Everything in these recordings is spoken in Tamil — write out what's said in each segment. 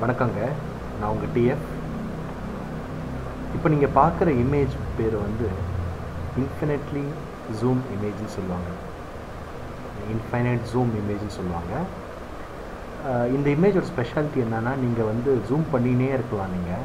வணக்கங்க நான் உங்கள் டிஎஃப் இப்போ நீங்கள் பார்க்குற இமேஜ் பேர் வந்து இன்ஃபினிட்லி ஜூம் இமேஜ்னு சொல்லுவாங்க இன்ஃபைனைட் ஜூம் இமேஜ்னு சொல்லுவாங்க அஹ் இந்த இமேஜோட ஸ்பெஷாலிட்டி என்னென்னா நீங்கள் வந்து ஜூம் பண்ணினே இருக்கலாம் நீங்கள்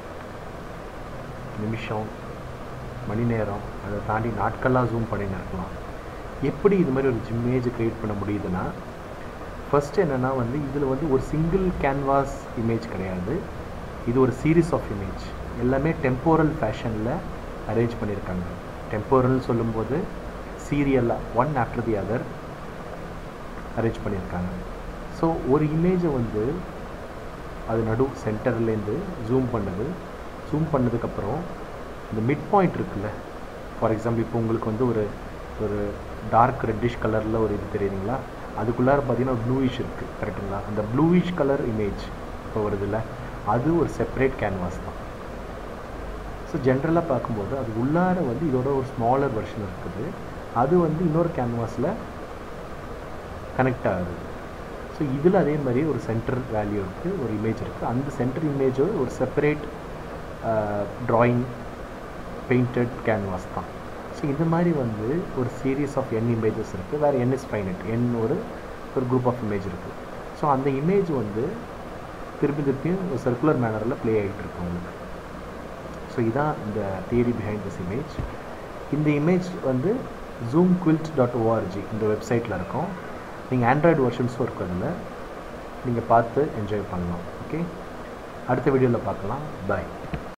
நிமிஷம் மணி நேரம் அதை தாண்டி நாட்களாக ஜூம் பண்ணின்னு இருக்கலாம் எப்படி இது மாதிரி ஒரு இமேஜ் க்ரியேட் பண்ண முடியுதுன்னா ஃபர்ஸ்ட் என்னென்னா வந்து இதில் வந்து ஒரு சிங்கிள் கேன்வாஸ் இமேஜ் கிடையாது இது ஒரு சீரீஸ் ஆஃப் இமேஜ் எல்லாமே டெம்போரல் ஃபேஷனில் அரேஞ்ச் பண்ணியிருக்காங்க டெம்போரல் சொல்லும்போது சீரியலாக one after the other arrange பண்ணியிருக்காங்க ஸோ ஒரு இமேஜை வந்து அது நடு சென்டர்லேருந்து ஜூம் பண்ணுது ஜூம் பண்ணதுக்கப்புறம் இந்த மிட் பாயிண்ட் இருக்குல்ல ஃபார் எக்ஸாம்பிள் இப்போ உங்களுக்கு வந்து ஒரு ஒரு டார்க் ரெட்டிஷ் கலரில் ஒரு இது தெரியுதுங்களா அதுக்குள்ளார பார்த்தீங்கன்னா ப்ளூயிஷ் இருக்குது கரெக்டுங்களா அந்த ப்ளூயிஷ் கலர் இமேஜ் இப்போ வருதுல்ல அது ஒரு செப்பரேட் கேன்வாஸ் தான் ஸோ ஜென்ரலாக பார்க்கும்போது அது உள்ளார வந்து இதோட ஒரு ஸ்மாலர் வெர்ஷன் இருக்குது அது வந்து இன்னொரு கேன்வாஸில் கனெக்ட் ஆகுது ஸோ இதில் அதே மாதிரி ஒரு சென்டர் வேல்யூ இருக்குது ஒரு இமேஜ் இருக்குது அந்த சென்டர் இமேஜோட ஒரு செப்பரேட் ட்ராயிங் பெயிண்டட் கேன்வாஸ் தான் ஸோ இந்த மாதிரி வந்து ஒரு சீரீஸ் ஆஃப் என் இமேஜஸ் இருக்குது வேறு என் இஸ் ஃபைனட் என் ஒரு ஒரு குரூப் ஆஃப் இமேஜ் இருக்குது ஸோ அந்த இமேஜ் வந்து திருப்பி திருப்பியும் ஒரு சர்க்குலர் மேனரில் ப்ளே ஆகிட்டு இருக்கு உங்களுக்கு ஸோ இதான் இந்த தியரி பிஹைண்ட் திஸ் இமேஜ் இந்த இமேஜ் வந்து ஜூம் குவில்ட் டாட் ஓஆர்ஜி இந்த வெப்சைட்டில் இருக்கும் நீங்கள் ஆண்ட்ராய்டு வெர்ஷன்ஸும் இருக்கும் அதில் நீங்கள் பார்த்து என்ஜாய் பண்ணலாம் ஓகே அடுத்த வீடியோவில் பார்க்கலாம் பாய்